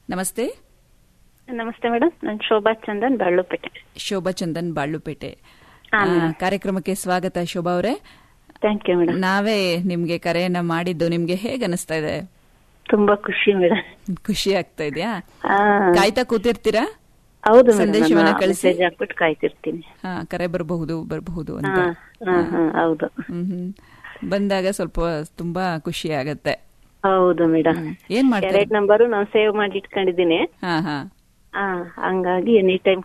ನಮಸ್ತೆ ನಮಸ್ತೆ ಮೇಡಮ್ ನಾನು ಶೋಭಾ ಚಂದನ್ ಬಳ್ಳುಪೇಟೆ ಶೋಭಾ ಚಂದನ್ ಬಾಳುಪೇಟೆ ಹಾ, ಆ, ಮೇಡಮ್. ಕಾರ್ಯಕ್ರಮಕ್ಕೆ ಸ್ವಾಗತ ಶೋಭಾ ಅವರೇ ಥ್ಯಾಂಕ್ ಯು ಮೇಡಮ್ ನಾವೇ ನಿಮ್ಗೆ ಕರೆಯನ್ನ ಮಾಡಿದ್ದು ನಿಮ್ಗೆ ಹೇಗ್ ಅನಿಸ್ತಾ ಇದೆ ತುಂಬಾ ಖುಷಿ ಮೇಡಮ್ ಖುಷಿ ಆಗ್ತಾ ಇದೆಯಾ ಆ, ಕಾಯ್ತಾ ಕೂತಿರ್ತೀರಾ ಹೌದು ಸಂದೇಶವನ್ನ ಕಳಿಸಿ. ಮೆಸೇಜ್ ಹಾಕ್ಬಿಟ್ಟು ಕಾಯ್ತಿರ್ತೀನಿ ಹಾ ಕರೆ ಬರಬಹುದು ಬರಬಹುದು ಹಾ, ಅಂತ ಹಾ, ಹಾ, ಹೌದು ಹ್ಮ್ ಹ್ಮ್ ಬಂದಾಗ ಸ್ವಲ್ಪ ತುಂಬಾ ಖುಷಿ ಆಗತ್ತೆ ಹೌದು ಮೇಡಮ್ ಏನ್ ಮಾಡ್ತಾರೆ ಎರಡ್ ನಂಬರು ನಾನು ಸೇವ್ ಮಾಡಿ ಇಟ್ಕೊಂಡಿದ್ದೀನಿ ಹಾ ಹಾ ಆ, ಹಂಗಾಗಿ ಎನಿ ಟೈಮ್